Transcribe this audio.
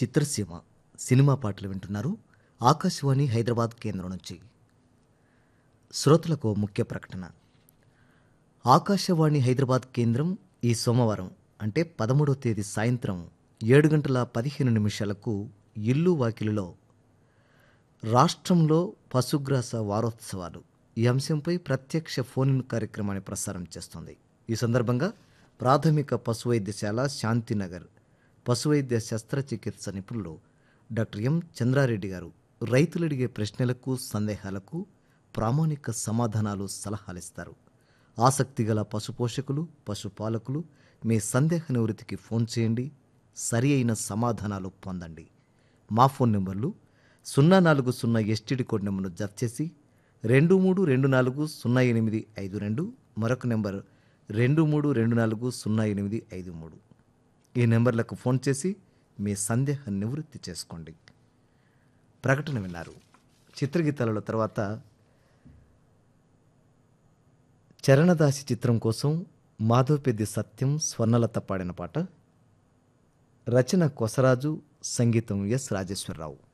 చిత్రసీమ cinema పాటలు వింటున్నారు ఆకాశవాణి హైదరాబాద్ కేంద్రం నుంచి శ్రోతలకు ముఖ్య ప్రకటన ఆకాశవాణి హైదరాబాద్ కేంద్రం ఈ సోమవారం అంటే పదమూడవ తేదీ సాయంత్రం ఏడు గంటల పదిహేను నిమిషాలకు ఇల్లు వాకిలిలో రాష్ట్రంలో పశుగ్రాస వారోత్సవాలు ఈ అంశంపై ప్రత్యక్ష ఫోన్ ఇన్ కార్యక్రమాన్ని ప్రసారం చేస్తుంది ఈ సందర్భంగా ప్రాథమిక పశువైద్యశాల శాంతినగర్ పశువైద్య శస్త్రచికిత్స నిపుణులు డాక్టర్ ఎం చంద్రారెడ్డి గారు రైతులు అడిగే ప్రశ్నలకు సందేహాలకు ప్రామాణిక సమాధానాలు సలహాలిస్తారు ఆసక్తి గల పశుపోషకులు పశుపాలకులు మీ సందేహ నివృత్తికి ఫోన్ చేయండి సరి అయిన సమాధానాలు పొందండి మా ఫోన్ నెంబర్లు సున్నా నాలుగు సున్నా ఎస్టీడీ కోడ్ నెంబర్ను జత చేసి రెండు మూడు రెండు నాలుగు సున్నా ఎనిమిది ఐదు రెండు మరొక నెంబర్ రెండు మూడు రెండు నాలుగు సున్నా ఎనిమిది ఐదు మూడు ఈ నెంబర్లకు ఫోన్ చేసి మీ సందేహ నివృత్తి చేసుకోండి ప్రకటన విన్నారు చిత్రగీతాలలో తర్వాత చరణదాసి చిత్రం కోసం మాధవపెద్ది సత్యం స్వర్ణలత పాడిన పాట రచన కొసరాజు సంగీతం ఎస్ రాజేశ్వరరావు